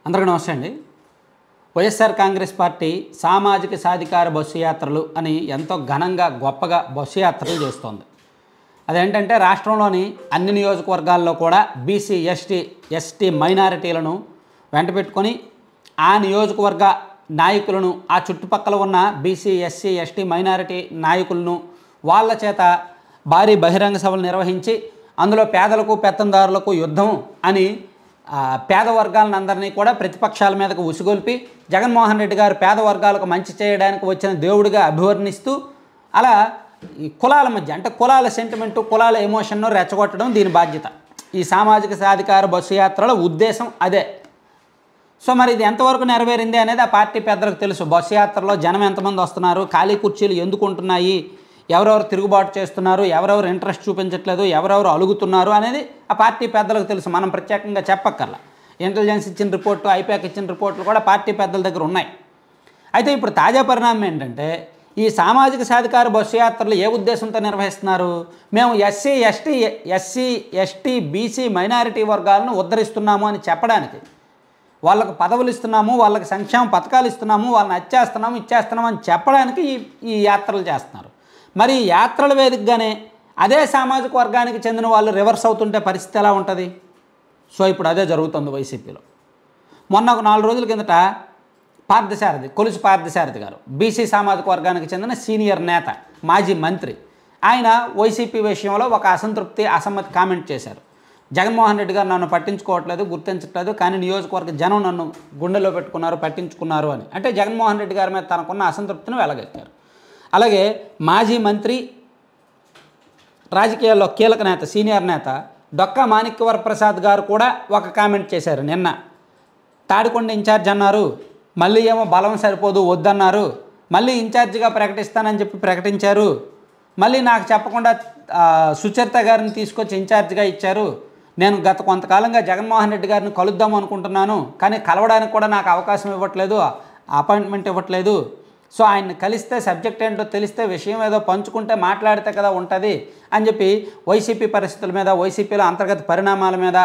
అందరికీ నమస్తే అండి వైఎస్ఆర్ కాంగ్రెస్ పార్టీ సామాజిక సాధికార బస్సు యాత్రలు అని ఎంతో ఘనంగా గొప్పగా బస్సు యాత్రలు చేస్తోంది అదేంటంటే రాష్ట్రంలోని అన్ని నియోజకవర్గాల్లో కూడా బీసీ ఎస్టీ ఎస్టీ మైనారిటీలను వెంట పెట్టుకొని ఆ నియోజకవర్గ నాయకులను ఆ చుట్టుపక్కల ఉన్న బీసీ ఎస్సీ ఎస్టీ మైనారిటీ నాయకులను వాళ్ళ చేత భారీ బహిరంగ సభలు నిర్వహించి అందులో పేదలకు పెత్తందారులకు యుద్ధం అని ఆ, పేద వర్గాలను అందరినీ కూడా ప్రతిపక్షాల మీదకు ఉసిగొల్పి జగన్మోహన్ రెడ్డి గారు పేద వర్గాలకు మంచి చేయడానికి వచ్చిన దేవుడిగా అభివర్ణిస్తూ అలా ఈ కులాల మధ్య అంటే కులాల సెంటిమెంటు కులాల ఎమోషన్ను రెచ్చగొట్టడం దీని బాధ్యత ఈ సామాజిక సాధికార బస్సు యాత్రల ఉద్దేశం అదే సో మరి ఇది ఎంతవరకు నెరవేరింది అనేది ఆ పార్టీ పెద్దలకు తెలుసు బస్సు యాత్రలో జనం ఎంతమంది వస్తున్నారు ఖాళీ కుర్చీలు ఎందుకు ఉంటున్నాయి ఎవరెవరు తిరుగుబాటు చేస్తున్నారు ఎవరెవరు ఇంట్రెస్ట్ చూపించట్లేదు ఎవరెవరు అలుగుతున్నారు అనేది ఆ పార్టీ పెద్దలకు తెలుసు మనం ప్రత్యేకంగా చెప్పక్కర్లా ఇంటెలిజెన్స్ ఇచ్చిన రిపోర్టు ఐపాక్ ఇచ్చిన రిపోర్ట్లు కూడా పార్టీ పెద్దల దగ్గర ఉన్నాయి అయితే ఇప్పుడు తాజా పరిణామం ఏంటంటే ఈ సామాజిక సాధికార బస్సు యాత్రలు ఏ ఉద్దేశంతో నిర్వహిస్తున్నారు మేము SC ST SC ST BC minority వర్గాలను ఉద్ధరిస్తున్నాము అని చెప్పడానికి వాళ్ళకు పదవులు ఇస్తున్నాము వాళ్ళకి సంక్షేమ పథకాలు ఇస్తున్నాము వాళ్ళని అచ్చేస్తున్నాము ఇచ్చేస్తున్నాము అని చెప్పడానికి ఈ ఈ యాత్రలు చేస్తున్నారు మరి ఈ యాత్రల వేదికగానే అదే సామాజిక వర్గానికి చెందిన వాళ్ళు రివర్స్ అవుతుంటే పరిస్థితి ఎలా ఉంటుంది సో ఇప్పుడు అదే జరుగుతుంది వైసీపీలో మొన్న ఒక నాలుగు రోజుల కిందట పార్థసారథి కొలుసు పార్థసారథి గారు బీసీ సామాజిక వర్గానికి చెందిన సీనియర్ నేత మాజీ మంత్రి ఆయన వైసీపీ విషయంలో ఒక అసంతృప్తి అసమ్మతి కామెంట్ చేశారు జగన్మోహన్ రెడ్డి గారు నన్ను పట్టించుకోవట్లేదు గుర్తించట్లేదు కానీ నియోజకవర్గ జనం నన్ను గుండెలో పెట్టుకున్నారు పట్టించుకున్నారు అని అంటే జగన్మోహన్ రెడ్డి గారి మీద తనకున్న అసంతృప్తిని వెలగెత్తారు అలాగే మాజీ మంత్రి రాజకీయాల్లో కీలక నేత సీనియర్ నేత డొక్కా మాణిక్యవర ప్రసాద్ గారు కూడా ఒక కామెంట్ చేశారు నిన్న తాడికొండ ఇన్ఛార్జ్ అన్నారు మళ్ళీ ఏమో బలం సరిపోదు వద్దన్నారు మళ్ళీ ఇన్ఛార్జిగా ప్రకటిస్తానని చెప్పి ప్రకటించారు మళ్ళీ నాకు చెప్పకుండా ఆ, సుచరిత గారిని తీసుకొచ్చి ఇన్ఛార్జిగా ఇచ్చారు నేను గత కొంతకాలంగా జగన్మోహన్ రెడ్డి గారిని కలుద్దాం అనుకుంటున్నాను కానీ కలవడానికి కూడా నాకు అవకాశం ఇవ్వట్లేదు అపాయింట్మెంట్ ఇవ్వట్లేదు సో ఆయన్ని కలిస్తే సబ్జెక్ట్ ఏంటో తెలిస్తే విషయం ఏదో పంచుకుంటే మాట్లాడితే కదా ఉంటుంది అని చెప్పి వైసీపీ పరిస్థితుల మీద వైసీపీలో అంతర్గత పరిణామాల మీద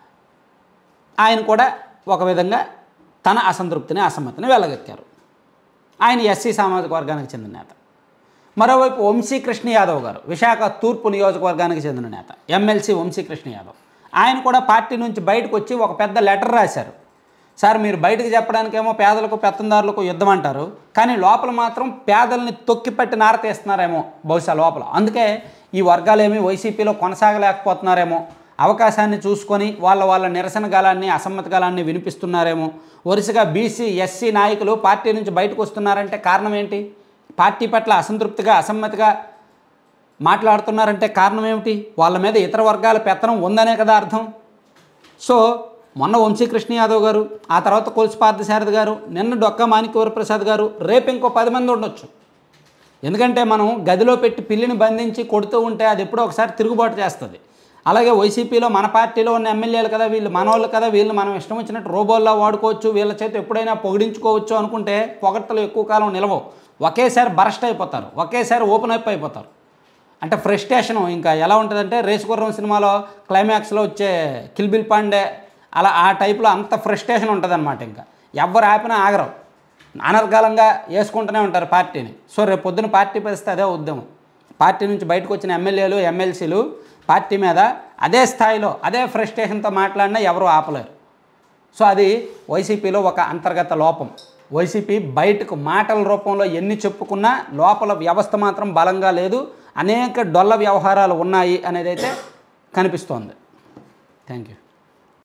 ఆయన కూడా ఒక విధంగా తన అసంతృప్తిని అసమ్మతిని వెళ్ళగెత్తారు ఆయన ఎస్సీ సామాజిక వర్గానికి చెందిన నేత మరోవైపు వంశీ కృష్ణ యాదవ్ గారు విశాఖ తూర్పు నియోజకవర్గానికి చెందిన నేత ఎమ్మెల్సీ వంశీ కృష్ణ యాదవ్ ఆయన కూడా పార్టీ నుంచి బయటకు వచ్చి ఒక పెద్ద లెటర్ రాశారు సార్ మీరు బయటకు చెప్పడానికేమో పేదలకు పెత్తందారులకు యుద్ధం అంటారు కానీ లోపల మాత్రం పేదల్ని తొక్కిపట్టి నారతీస్తున్నారేమో బహుశా లోపల అందుకే ఈ వర్గాలేమీ వైసీపీలో కొనసాగలేకపోతున్నారేమో అవకాశాన్ని చూసుకొని వాళ్ళ వాళ్ళ నిరసన గాలాన్ని అసమ్మతి గాలాన్ని వినిపిస్తున్నారేమో వరుసగా బీసీ ఎస్సీ నాయకులు పార్టీ నుంచి బయటకు వస్తున్నారంటే కారణం ఏంటి పార్టీ పట్ల అసంతృప్తిగా అసమ్మతిగా మాట్లాడుతున్నారంటే కారణం ఏమిటి వాళ్ళ మీద ఇతర వర్గాల పెత్తనం ఉందనే కదా అర్థం సో మొన్న వంశీకృష్ణ యాదవ్ గారు ఆ తర్వాత కొలుసు పార్థసారథి గారు నిన్న డొక్క మాణిక్యవర ప్రసాద్ గారు రేపు ఇంకో పది మంది ఉండొచ్చు ఎందుకంటే మనం గదిలో పెట్టి పిల్లిని బంధించి కొడుతూ ఉంటే అది ఎప్పుడో ఒకసారి తిరుగుబాటు చేస్తుంది అలాగే వైసీపీలో మన పార్టీలో ఉన్న ఎమ్మెల్యేలు కదా వీళ్ళు మనవాళ్ళు కదా వీళ్ళు మనం ఇష్టం వచ్చినట్టు రోబోల్లా వాడుకోవచ్చు వీళ్ళ చేత ఎప్పుడైనా పొగిడించుకోవచ్చు అనుకుంటే పొగట్టలు ఎక్కువ కాలం నిలవవు ఒకేసారి బరస్ట్ అయిపోతారు ఒకేసారి ఓపెన్ అప్ అయిపోతారు అంటే ఫ్రస్ట్రేషన్ ఇంకా ఎలా ఉంటుందంటే రేసు గుర్రం సినిమాలో క్లైమాక్స్లో వచ్చే కిల్బిల్ పాండే అలా ఆ టైప్లో అంత ఫ్రస్ట్రేషన్ ఉంటుంది అనమాట ఇంకా ఎవరు ఆపినా ఆగరు అనర్గళంగా వేసుకుంటూనే ఉంటారు పార్టీని సో రేపు పొద్దున పార్టీ పరిస్థితి అదే ఉద్యమం పార్టీ నుంచి బయటకు వచ్చిన ఎమ్మెల్యేలు ఎమ్మెల్సీలు పార్టీ మీద అదే స్థాయిలో అదే ఫ్రస్ట్రేషన్తో మాట్లాడినా ఎవరు ఆపలేరు సో అది వైసీపీలో ఒక అంతర్గత లోపం వైసీపీ బయటకు మాటల రూపంలో ఎన్ని చెప్పుకున్నా లోపల వ్యవస్థ మాత్రం బలంగా లేదు అనేక డొల్ల వ్యవహారాలు ఉన్నాయి అనేది అయితే కనిపిస్తోంది థ్యాంక్ యూ